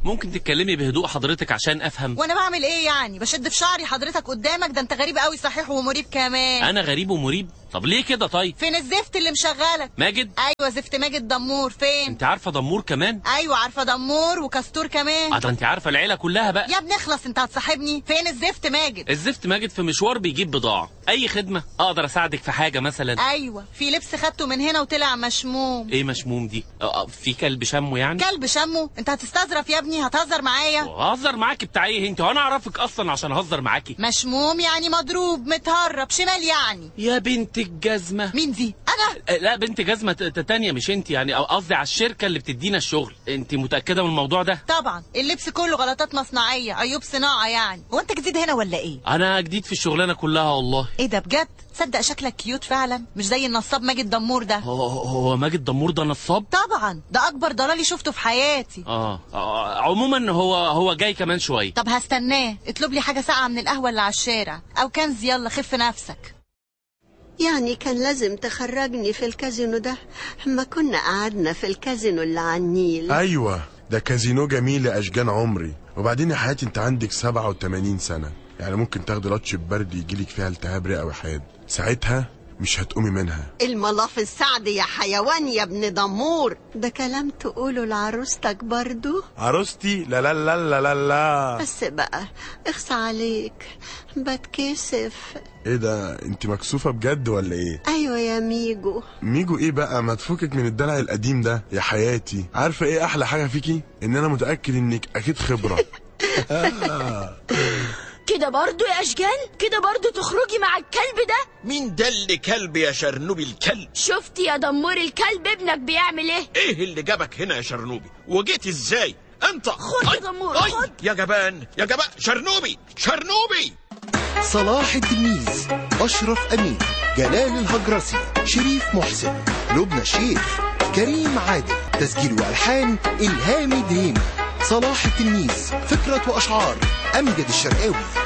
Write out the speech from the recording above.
ممكن تتكلمي بهدوء حضرتك عشان افهم وانا بعمل ايه يعني بشد في شعري حضرتك قدامك ده انت غريب قوي صحيح ومريب كمان انا غريب ومريب طب ليه كده طيب فين الزفت اللي مشغلك ماجد ايوه زفت ماجد دمور فين انت عارفه دمور كمان ايوه عارفه دمور وكستور كمان اه ده انت عارفه العيله كلها بقى يا ابني اخلص انت هتصاحبني فين الزفت ماجد الزفت ماجد في مشوار بيجيب بضاعه اي خدمه اقدر اساعدك في حاجه مثلا ايوه في لبس خدته من هنا وطلع مشموم ايه مشموم دي اه آه، في كلب شمه يعني كلب شمه انت هتستظرف يا ابني هتهزر معايا هزر معاكي بتاع ايه انت وانا اعرفك اصلا عشان اهزر معاكي مشموم يعني مضروب متهرب شمال يعني يا بنت الجزمه مين دي انا آه، لا بنت جزمه ت- ت- تانية مش انت يعني أو قصدي على الشركه اللي بتدينا الشغل انت متاكده من الموضوع ده طبعا اللبس كله غلطات مصنعيه عيوب صناعه يعني هو انت جديد هنا ولا ايه انا جديد في الشغلانه كلها والله ايه ده بجد تصدق شكلك كيوت فعلا مش زي النصاب ماجد دمور ده هو هو ماجد دمور ده نصاب طبعا ده اكبر ضلالي شفته في حياتي آه. اه عموما هو هو جاي كمان شويه طب هستناه اطلب لي حاجه ساقعه من القهوه اللي على الشارع او كنز يلا خف نفسك يعني كان لازم تخرجني في الكازينو ده ما كنا قعدنا في الكازينو اللي على النيل ايوه ده كازينو جميل يا اشجان عمري وبعدين يا حياتي انت عندك 87 سنه يعني ممكن تاخدي لطش برد يجيلك فيها التهاب رئه وحاد ساعتها مش هتقومي منها الملاف السعد يا حيوان يا ابن دمور ده كلام تقوله لعروستك برضو عروستي لا لا لا لا لا لا بس بقى اخصى عليك بتكسف ايه ده انت مكسوفه بجد ولا ايه ايوه يا ميجو ميجو ايه بقى ما تفكك من الدلع القديم ده يا حياتي عارفه ايه احلى حاجه فيكي ان انا متاكد انك اكيد خبره كده برضو يا اشجان كده برضو تخرجي مع الكلب ده مين ده اللي كلب يا شرنوبي الكلب شفتي يا دمور الكلب ابنك بيعمل ايه ايه اللي جابك هنا يا شرنوبي وجيت ازاي انت خد يا أي، دمور، أي، خد. يا جبان يا جبان شرنوبي شرنوبي صلاح التلميذ أشرف أمين جلال الهجرسي شريف محسن لبنى الشيخ كريم عادل تسجيل وألحان إلهامي دريم صلاح التلميذ فكرة وأشعار أمجد الشرقاوي